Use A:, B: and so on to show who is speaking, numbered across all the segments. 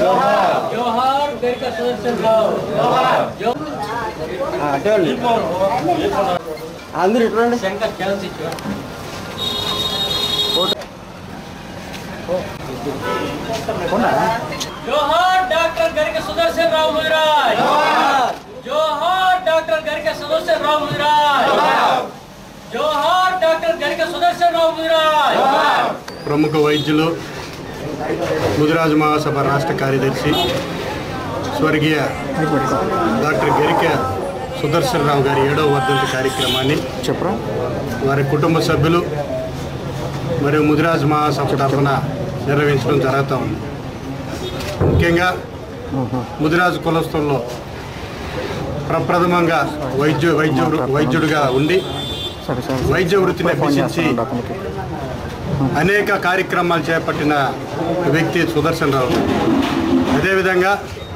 A: జోహార్ గరిక సుదర్శన్ రావు
B: అందరూ ఇట్లా
A: శంకర్ చలచిత్ర జోహార్ డాక్టర్ గరిక సుదర్శన్ రావు ముదిరాజ్ జోహార్ డాక్టర్ గరిక సుదర్శన్ రావు ముదిరాజ్ జోహార్ డాక్టర్ గరిక సుదర్శన్ రావు ముదిరాజ్
C: ప్రముఖ వైద్యులు ముదిరాజు మహాసభ రాష్ట్ర కార్యదర్శి స్వర్గీయ డాక్టర్ గరిక సుదర్శన్ రావు గారి ఏడవ వర్ధంతి కార్యక్రమాన్ని
B: చెప్పరా
C: వారి కుటుంబ సభ్యులు మరియు ముదిరాజు మహాసభ తరఫున నిర్వహించడం జరుగుతూ ఉంది ముఖ్యంగా ముదిరాజు కులస్తుల్లో ప్రప్రథమంగా వైద్యు వైద్య వైద్యుడిగా ఉండి
B: సరే సరే
C: వైద్య వృత్తిని అభ్యసించి
B: అతనికి
C: అనేక కార్యక్రమాలు చేపట్టిన వ్యక్తి సుదర్శన్ రావు అదేవిధంగా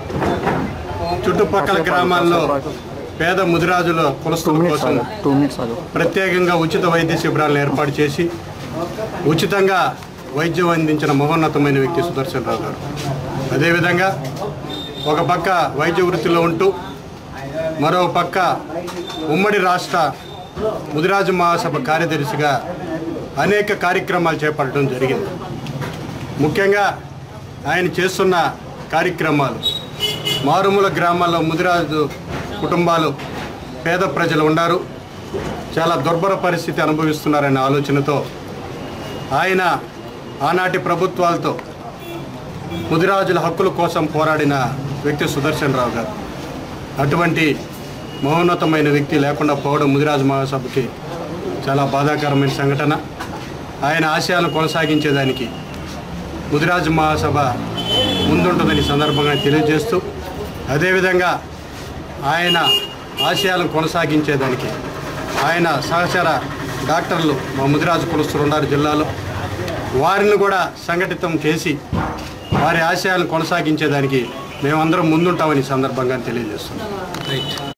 C: చుట్టుపక్కల గ్రామాల్లో పేద ముదిరాజుల
B: టూ
C: కులస్తుల
B: మినిట్స్
C: కోసం
B: ఆగు టూ మినిట్స్ ఆగు
C: ప్రత్యేకంగా ఉచిత వైద్య శిబిరాలను ఏర్పాటు చేసి ఉచితంగా వైద్యం అందించిన మహోన్నతమైన వ్యక్తి సుదర్శన్ రావు గారు అదేవిధంగా ఒక పక్క వైద్య వృత్తిలో ఉంటూ మరో పక్క ఉమ్మడి రాష్ట్ర ముదిరాజు మహాసభ కార్యదర్శిగా అనేక కార్యక్రమాలు చేపట్టడం జరిగింది ముఖ్యంగా ఆయన చేస్తున్న కార్యక్రమాలు మారుమూల గ్రామాల్లో ముదిరాజు కుటుంబాలు పేద ప్రజలు ఉన్నారు చాలా దుర్భర పరిస్థితి అనుభవిస్తున్నారనే ఆలోచనతో ఆయన ఆనాటి ప్రభుత్వాలతో ముదిరాజుల హక్కుల కోసం పోరాడిన వ్యక్తి సుదర్శన్ రావు గారు అటువంటి మహోన్నతమైన వ్యక్తి లేకుండా పోవడం ముదిరాజు మహాసభకి చాలా బాధాకరమైన సంఘటన ఆయన ఆశయాలను కొనసాగించేదానికి ముదిరాజు మహాసభ ముందుంటుందని సందర్భంగా తెలియజేస్తూ అదేవిధంగా ఆయన ఆశయాలను కొనసాగించేదానికి ఆయన సహచర డాక్టర్లు మా ముదిరాజు కులస్తులు ఉన్నారు జిల్లాలో వారిని కూడా సంఘటితం చేసి వారి ఆశయాలను కొనసాగించేదానికి మేమందరం ముందుంటామని ఈ సందర్భంగా తెలియజేస్తున్నాం